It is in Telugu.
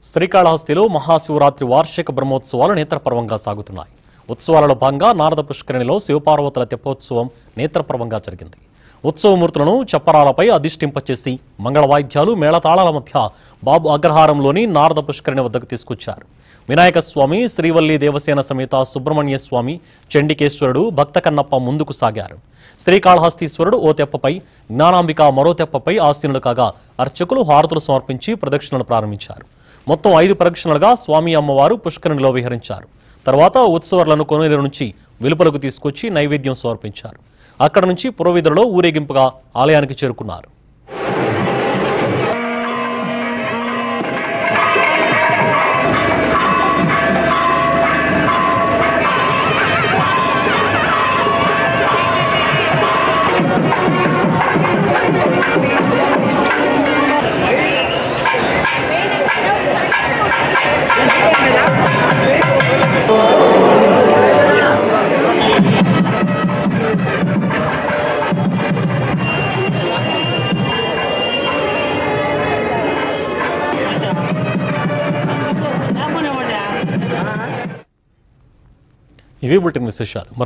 శ్రీకాళహస్తిలో మహాశివరాత్రి వార్షిక బ్రహ్మోత్సవాలు నేత్రపర్వంగా సాగుతున్నాయి ఉత్సవాలలో భాగంగా నారద పుష్కరిణిలో శివపార్వతుల తెప్పోత్సవం నేత్రపర్వంగా జరిగింది ఉత్సవమూర్తులను చప్పరాలపై అధిష్టింపచేసి మంగళ వాయిద్యాలు మేళతాళాల మధ్య బాబు అగ్రహారంలోని నారద పుష్కరిణి వద్దకు తీసుకొచ్చారు వినాయక స్వామి శ్రీవల్లి దేవసేన సమేత సుబ్రహ్మణ్య స్వామి చండికేశ్వరుడు భక్త కన్నప్ప ముందుకు సాగారు శ్రీకాళహస్తీశ్వరుడు ఓ తెప్పపై జ్ఞానాంబిక మరో తెప్పపై ఆసీనులు కాగా అర్చకులు హారతులు సమర్పించి ప్రదక్షిణలు ప్రారంభించారు మొత్తం ఐదు ప్రదక్షిణలుగా స్వామి అమ్మవారు పుష్కరిణిలో విహరించారు తర్వాత ఉత్సవాలను కొనుగోలు నుంచి వెలుపలకు తీసుకొచ్చి నైవేద్యం సమర్పించారు అక్కడ నుంచి పురోవిధులలో ఊరేగింపుగా ఆలయానికి చేరుకున్నారు ఇవి బులెటిన్ విశేషాలు